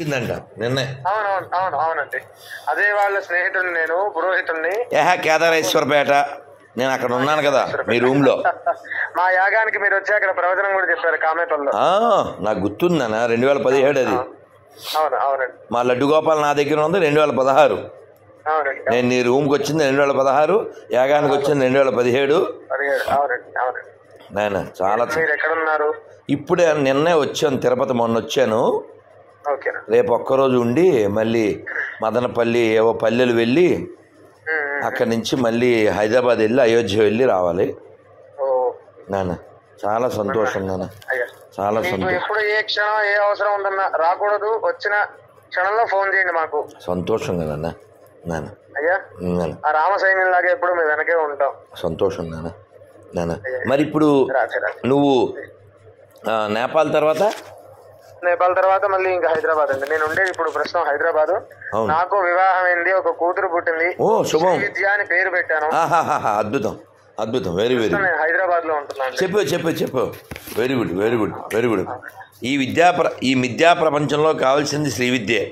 పుట్టిందంట నిన్నే అవునవును అవును అవునండి అదే వాళ్ళ స్నేహితుడిని నేను పురోహితుడిని ఏహా కేదారేశ్వరపేట నేను అక్కడ ఉన్నాను కదా మీ రూమ్లో మా యాగానికి మీరు వచ్చి అక్కడ ప్రవచనం కూడా చెప్పారు కామేపల్లిలో ఆ, నాకు గుర్తుందన్న రెండు వేల పదిహేడు అది అవును అవునండి మా లడ్డు గోపాల్ నా దగ్గర ఉంది రెండు వేల పదహారు అవునండి నేను నీ రూమ్కి వచ్చింది రెండు వేల పదహారు యాగానికి వచ్చింది రెండు వేల పదిహేడు అడిగాడు అవునండి అవునండి నాయన చాలా చ- మీరు ఎక్కడ ఉన్నారు ఇప్పుడే నిన్నే వచ్చాను తిరుపతి మొన్న వచ్చాను ఓకేనా రేపు ఒక్కరోజు ఉండి మళ్ళీ మదనపల్లి ఏవో పల్లెలు వెళ్ళి ఉమ్, ఉమ్. అక్కడి నుంచి మళ్ళీ హైదరాబాద్ వెళ్ళి అయోధ్య వెళ్ళి రావాలి ఓ నాన్న చాలా సంతోషం నాన్న అయ్యా చాలా మీకు సంతోషం ఎప్పుడు ఏ క్షణం ఏ అవసరం ఉందన్నా రాకూడదు వచ్చిన క్షణంలో ఫోన్ చేయండి మాకు సంతోషం నాన్న నాన్న అయ్యా నాన్న ఆ రామ సైన్యం లాగా ఎప్పుడు మీ వెనకే ఉంటాం సంతోషం నాన్న నాన్న మరి ఇప్పుడు రాజే రాజే నువ్వు ఆ, నేపాల్ తర్వాత నేపాల్ తర్వాత మళ్ళీ ఇంకా హైదరాబాద్ అండి నేను ఉండేది ఇప్పుడు ప్రస్తుతం హైదరాబాద్ అవును. నాకు వివాహం అయింది ఒక కూతురు పుట్టింది ఓ శుభం శ్రీ విద్య అని పేరు పెట్టాను ఆహాహాహా అద్భుతం అద్భుతం వెరీ వెరీ నేను హైదరాబాద్ లో ఉంటున్నాను చెప్పు చెప్పు చెప్పు very good very good very good ఈ విద్యా ప్ర ఈ విద్యా ప్రపంచంలో కావాల్సింది శ్రీ విద్యే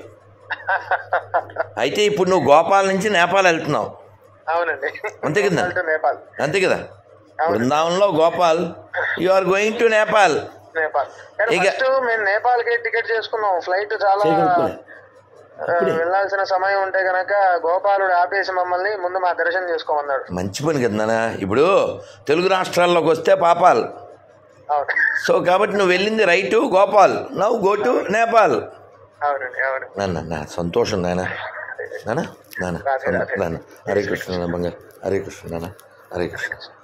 అయితే ఇప్పుడు నువ్వు గోపాల్ నుంచి నేపాల్ వెళ్తున్నావు అవునండి అంతే కదా? నేపాల్ టు నేపాల్ అంతే కదా బృందావనంలో Gopal you are going to Nepal Nepal కానీ ఇక- ఫస్ట్ మేము నేపాల్ కి టికెట్ చేసుకున్నాం ఫ్లైట్ చాలా చేయగలుగుతున్నా. ఆ, వెళ్ళాల్సిన సమయం ఉంటే గనక గోపాలుడు ఆపేసి మమ్మల్ని ముందు మా దర్శనం చేసుకోమన్నాడు మంచి పని కదా నాన్న ఇప్పుడు తెలుగు రాష్ట్రాల్లోకి వస్తే పాపాల్ అవును సో కాబట్టి నువ్వు వెళ్ళింది రైటు గోపాల్ నవ్వు గో టు నేపాల్ అవునండి అవును నాన్న నా సంతోషం నాన్న నాన్న నాన్న రాధే, రాధే. నాన్న హరే కృష్ణ నాన్న బంగారు హరే కృష్ణ నాన్న హరే కృష్ణ